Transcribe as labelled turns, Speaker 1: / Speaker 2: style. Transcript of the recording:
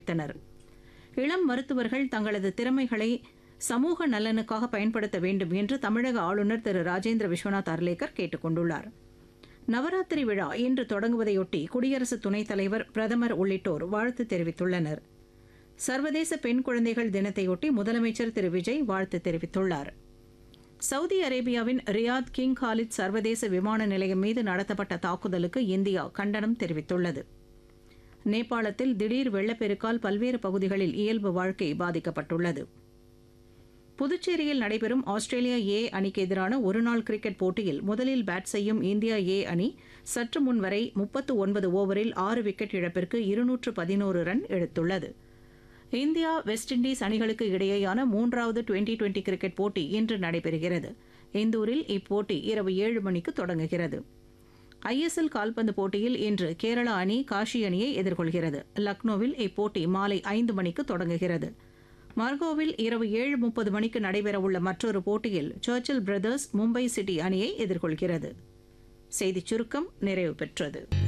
Speaker 1: தெரிவித்தனர் இளம் மருத்துவர்கள் தங்களது திறமைகளை சமூக நலனுக்காக பயன்படுத்த வேண்டும் என்று தமிழக ஆளுநர் திரு ராஜேந்திர விஸ்வநாத் அர்லேக்கர் கேட்டுக் கொண்டுள்ளார் நவராத்திரி விழா இன்று தொடங்குவதையொட்டி குடியரசு துணைத் தலைவர் பிரதமர் உள்ளிட்டோர் வாழ்த்து தெரிவித்துள்ளனர் சர்வதேச பெண் குழந்தைகள் தினத்தையொட்டி முதலமைச்சர் திரு விஜய் வாழ்த்து தெரிவித்துள்ளார் சவுதி அரேபியாவின் ரியாத் கிங் காலித் சர்வதேச விமான நிலையம் மீது நடத்தப்பட்ட தாக்குதலுக்கு இந்தியா கண்டனம் தெரிவித்துள்ளது நேபாளத்தில் திடீர் வெள்ளப்பெருக்கால் பல்வேறு பகுதிகளில் இயல்பு வாழ்க்கை பாதிக்கப்பட்டுள்ளது புதுச்சேரியில் நடைபெறும் ஆஸ்திரேலியா ஏ அணிக்கு எதிரான ஒருநாள் கிரிக்கெட் போட்டியில் முதலில் பேட் செய்யும் இந்தியா ஏ அணி சற்று முன் வரை முப்பத்து ஒன்பது ஓவரில் ஆறு விக்கெட் இழப்பிற்கு இருநூற்று பதினோரு ரன் எடுத்துள்ளது இந்தியா வெஸ்ட் இண்டீஸ் அணிகளுக்கு இடையேயான மூன்றாவது டுவெண்டி டுவெண்டி கிரிக்கெட் போட்டி இன்று நடைபெறுகிறது இந்தூரில் இப்போட்டி இரவு ஏழு மணிக்கு தொடங்குகிறது ஐஎஸ்எல் கால்பந்து போட்டியில் இன்று கேரளா அணி காஷி அணியை எதிர்கொள்கிறது லக்னோவில் இப்போட்டி மாலை ஐந்து மணிக்கு தொடங்குகிறது மார்கோவில் இரவு ஏழு முப்பது மணிக்கு நடைபெறவுள்ள மற்றொரு போட்டியில் சர்ச்சில் பிரதர்ஸ் மும்பை சிட்டி அணியை எதிர்கொள்கிறது செய்திச் சுருக்கம் நிறைவு பெற்றது